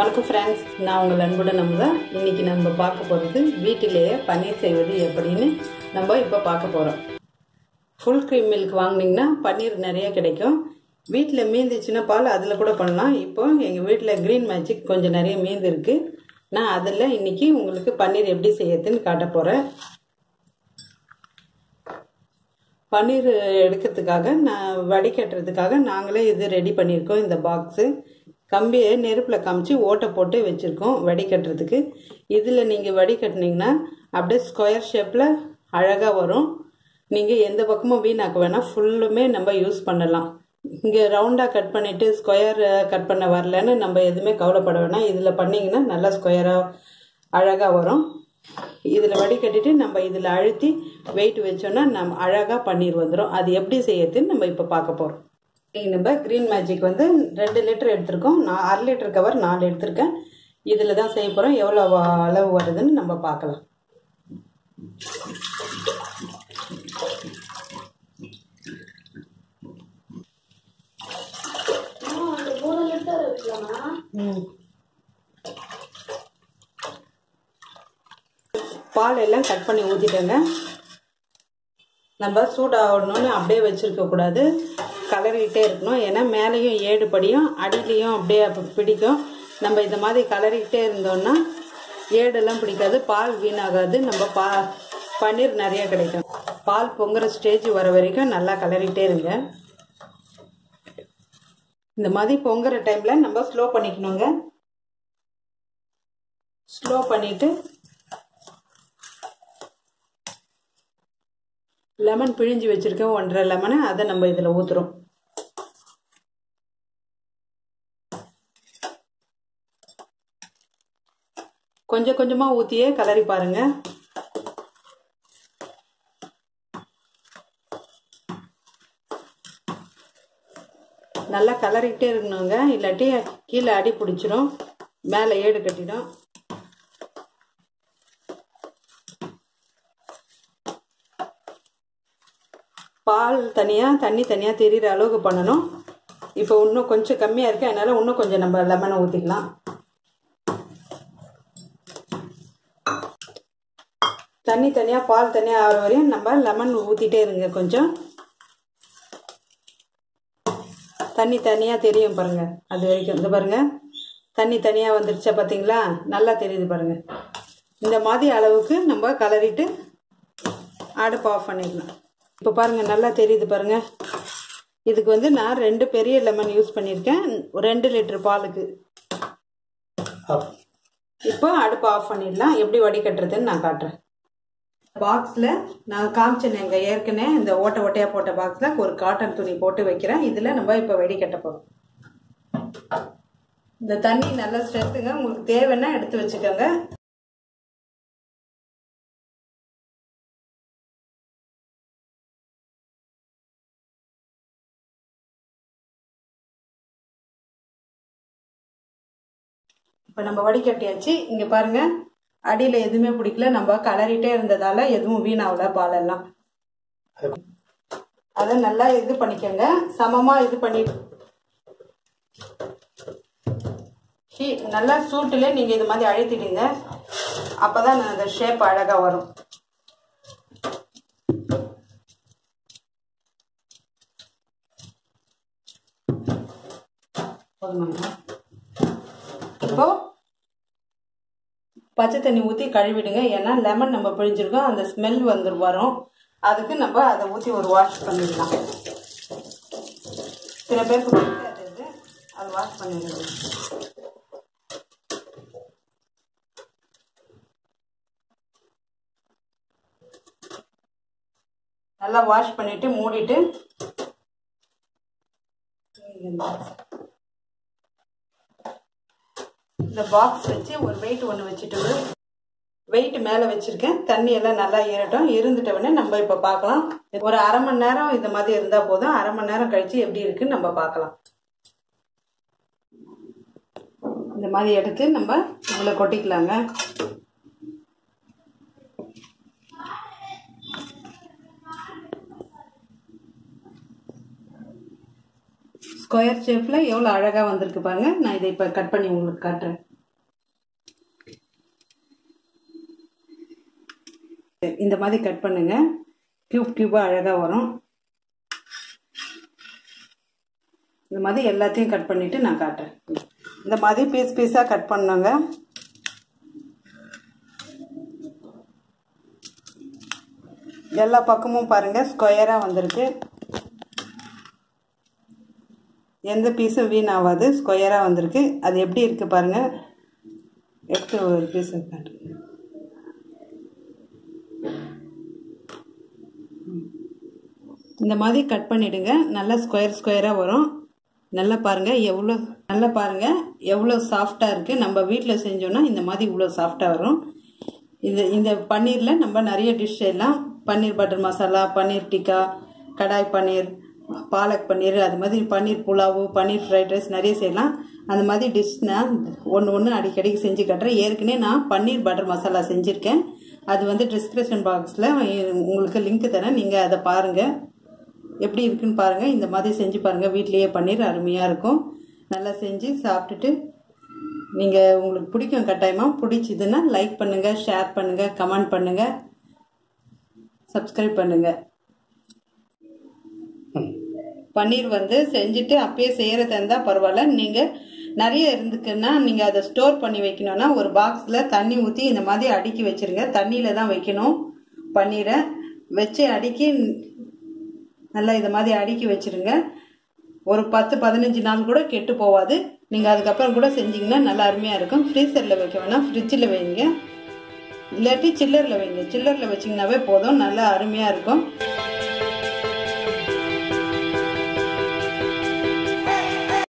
வணக்கம் ஃப்ரெண்ட்ஸ் நான் உங்கள் அன்புடன் நம்ம தான் இன்றைக்கி நம்ம பார்க்க போகிறது வீட்டிலேயே பன்னீர் செய்வது எப்படின்னு நம்ம இப்போ பார்க்க போகிறோம் ஃபுல் க்ரீம் மில்க் வாங்கினீங்கன்னா பன்னீர் நிறைய கிடைக்கும் வீட்டில் மீந்துச்சுன்னா பால் அதில் கூட பண்ணலாம் இப்போ எங்கள் வீட்டில் க்ரீன் மேஜிக் கொஞ்சம் நிறைய மீந்து இருக்குது நான் அதில் இன்றைக்கி உங்களுக்கு பன்னீர் எப்படி செய்யறதுன்னு காட்ட போகிறேன் பன்னீர் எடுக்கிறதுக்காக நான் வடிகட்டுறதுக்காக நாங்களே இது ரெடி பண்ணியிருக்கோம் இந்த பாக்ஸு கம்பியை நெருப்பில் காமிச்சு ஓட்டை போட்டு வச்சுருக்கோம் வடிகட்டுறதுக்கு இதில் நீங்கள் வடிகட்டினீங்கன்னா அப்படியே ஸ்கொயர் ஷேப்பில் அழகாக வரும் நீங்கள் எந்த பக்கமும் வீணாக்க வேணாம் ஃபுல்லுமே நம்ம யூஸ் பண்ணலாம் இங்கே ரவுண்டாக கட் பண்ணிவிட்டு ஸ்கொயர் கட் பண்ண வரலன்னு நம்ம எதுவுமே கவலைப்பட வேணாம் இதில் பண்ணிங்கன்னா நல்லா ஸ்கொயராக அழகாக வரும் இதில் வடிகட்டிட்டு நம்ம இதில் அழுத்தி வெயிட் வச்சோன்னா நம்ம அழகாக பன்னீர் வந்துடும் அது எப்படி செய்யறதுன்னு நம்ம இப்போ பார்க்க போகிறோம் நம்ம க்ரீன் மேஜிக் வந்து ரெண்டு லிட்டர் எடுத்திருக்கோம் நான் அரை லிட்டர் கவர் நாலு எடுத்திருக்கேன் இதில் தான் செய்ய போகிறோம் எவ்வளோ அளவு வருதுன்னு நம்ம பார்க்கலாம் ம் பால் எல்லாம் கட் பண்ணி ஊற்றிட்டேங்க நம்ம சூடாகணும்னு அப்படியே வச்சுருக்க கூடாது கலரிக்கிட்டே இருக்கணும் ஏன்னா மேலேயும் ஏடு படியும் அடியிலையும் அப்படியே பிடிக்கும் நம்ம இந்த மாதிரி கலரிக்கிட்டே இருந்தோம்னா ஏடெல்லாம் பிடிக்காது பால் வீணாகாது நம்ம பா பன்னீர் நிறைய கிடைக்கும் பால் பொங்குற ஸ்டேஜ் வர வரைக்கும் நல்லா கலரிக்கிட்டே இருங்க இந்த மாதிரி பொங்குற டைமில் நம்ம ஸ்லோ பண்ணிக்கணுங்க ஸ்லோ பண்ணிவிட்டு லெமன் பிழிஞ்சு வச்சுருக்கேன் ஒன்றரை லெமனை அதை நம்ம இதில் ஊற்றுறோம் கொஞ்சம் கொஞ்சமாக ஊற்றியே கலரி பாருங்க நல்லா கலரிக்கிட்டே இருக்கணுங்க இல்லாட்டி கீழே அடி பிடிச்சிரும் மேலே ஏடு கட்டிடும் பால் தனியாக தண்ணி தனியாக தெரிகிற அளவுக்கு பண்ணணும் இப்போ இன்னும் கொஞ்சம் கம்மியாக இருக்குது அதனால் இன்னும் கொஞ்சம் நம்ம லெமனை ஊற்றிக்கலாம் தண்ணி தனியாக பால் தனியாக ஆகிற வரையும் நம்ம லெமன் ஊற்றிட்டே இருங்க கொஞ்சம் தண்ணி தனியாக தெரியும் பாருங்கள் அது வரைக்கும் இந்த பாருங்கள் தண்ணி தனியாக வந்துருச்சா பார்த்தீங்களா நல்லா தெரியுது பாருங்கள் இந்த மாதிரி அளவுக்கு நம்ம கலரிட்டு அடுப்பு ஆஃப் பண்ணிக்கலாம் இப்போ பாருங்கள் நல்லா தெரியுது பாருங்கள் இதுக்கு வந்து நான் ரெண்டு பெரிய லெமன் யூஸ் பண்ணியிருக்கேன் ரெண்டு லிட்டர் பாலுக்கு இப்போ அடுப்பு ஆஃப் பண்ணிடலாம் எப்படி வடிகட்டுறதுன்னு நான் காட்டுறேன் பாக்ஸில் நான் காமிச்சேன் எங்கள் ஏற்கனவே இந்த ஓட்டை ஓட்டையாக போட்ட பாக்ஸில் ஒரு காட்டன் துணி போட்டு வைக்கிறேன் இதில் நம்ம இப்போ வெடிக்கட்ட போகிறோம் இந்த தண்ணி நல்லா ஸ்ட்ரெத்துங்க உங்களுக்கு தேவைன்னா எடுத்து வச்சுக்கோங்க இப்போ நம்ம வடிகட்டியாச்சு இங்கே பாருங்க அடியில் எதுவுமே பிடிக்கல நம்ம கலரிட்டே இருந்ததால எதுவும் வீணாகல பாலெல்லாம் அதை நல்லா இது பண்ணிக்கோங்க சமமாக இது பண்ணி நல்லா சூட்டுல நீங்கள் இது மாதிரி அழுத்திடுங்க அப்போ தான் அந்த ஷேப் அழகாக வரும் போதுமாங்க இப்போ பச்சை தண்ணி ஊற்றி கழுவிடுங்க ஏன்னா லெமன் நம்ம பிழிஞ்சிருக்கோம் அந்த ஸ்மெல் வந்து வரும் அதுக்கு நம்ம அதை ஊற்றி ஒரு வாஷ் பண்ணிடலாம் சில பேருக்கு பிடிக்காது அது வாஷ் பண்ணிடுங்க நல்லா வாஷ் பண்ணிட்டு மூடிட்டு இந்த பாக்ஸ் வச்சு ஒரு வெயிட் ஒன்று வச்சுட்டு வெயிட் மேலே வச்சுருக்கேன் தண்ணி எல்லாம் நல்லா ஏறட்டும் இருந்துட்டவொடனே நம்ம இப்போ பார்க்கலாம் ஒரு அரை மணி நேரம் இந்த மாதிரி இருந்தால் போதும் அரை மணி நேரம் கழித்து எப்படி இருக்குன்னு நம்ம பார்க்கலாம் இந்த மாதிரி எடுத்து நம்ம இதில் கொட்டிக்கலாங்க ஸ்கொயர் ஷேப்பில் எவ்வளோ அழகாக வந்திருக்கு பாருங்க நான் இதை இப்போ கட் பண்ணி உங்களுக்கு காட்டுறேன் இந்த மாதிரி கட் பண்ணுங்க க்யூப் க்யூபாக அழகாக வரும் இந்த மாதிரி எல்லாத்தையும் கட் பண்ணிவிட்டு நான் காட்டுறேன் இந்த மாதிரி பீஸ் பீஸாக கட் பண்ணுங்க எல்லா பக்கமும் பாருங்கள் ஸ்கொயராக வந்திருக்கு எந்த பீஸும் வீணாகாது ஸ்கொயராக வந்திருக்கு அது எப்படி இருக்குது பாருங்கள் எடுத்து ஒரு பீஸ் காட்டு இந்த மாதிரி கட் பண்ணிவிடுங்க நல்லா ஸ்கொயர் ஸ்கொயராக வரும் நல்லா பாருங்கள் எவ்வளோ நல்லா பாருங்கள் எவ்வளோ சாஃப்டாக இருக்குது நம்ம வீட்டில் செஞ்சோன்னா இந்த மாதிரி இவ்வளோ சாஃப்டாக வரும் இது இந்த பன்னீரில் நம்ம நிறைய டிஷ் எல்லாம் பன்னீர் பட்டர் மசாலா பன்னீர் டிக்கா கடாய் பன்னீர் பாலக் பன்னீர் அது மாதிரி பன்னீர் புலாவு பன்னீர் ஃப்ரைட் ரைஸ் நிறைய செய்யலாம் அந்த மாதிரி டிஷ் நான் ஒன்று ஒன்று அடிக்கடிக்கு செஞ்சு கட்டுறேன் ஏற்கனவே நான் பன்னீர் பட்டர் மசாலா செஞ்சுருக்கேன் அது வந்து டிஸ்கிரிப்ஷன் பாக்ஸில் உங்களுக்கு லிங்க் தரேன் நீங்கள் அதை பாருங்கள் எப்படி இருக்குன்னு பாருங்கள் இந்த மாதிரி செஞ்சு பாருங்கள் வீட்லேயே பன்னீர் அருமையாக இருக்கும் நல்லா செஞ்சு சாப்பிட்டுட்டு நீங்கள் உங்களுக்கு பிடிக்கும் கட்டாயமாக பிடிச்சிதுன்னா லைக் பண்ணுங்கள் ஷேர் பண்ணுங்கள் கமெண்ட் பண்ணுங்கள் சப்ஸ்கிரைப் பண்ணுங்கள் பன்னீர் வந்து செஞ்சுட்டு அப்பயே செய்கிறதா இருந்தால் பரவாயில்ல நீங்கள் நிறைய இருந்துக்குன்னா நீங்கள் அதை ஸ்டோர் பண்ணி வைக்கணும்னா ஒரு பாக்ஸில் தண்ணி ஊற்றி இந்த மாதிரி அடுக்கி வச்சுருங்க தண்ணியில் தான் வைக்கணும் பன்னீரை வச்சு அடுக்கி நல்லா இதை மாதிரி அடுக்கி வச்சுருங்க ஒரு பத்து பதினஞ்சு நாள் கூட கெட்டு போகாது நீங்கள் அதுக்கப்புறம் கூட செஞ்சிங்கன்னா நல்லா அருமையாக இருக்கும் ஃப்ரீசரில் வைக்க வேணாம் ஃப்ரிட்ஜில் வைங்க இல்லாட்டி சில்லரில் வைங்க சில்லரில் வச்சிங்கனாவே போதும் நல்லா அருமையாக இருக்கும்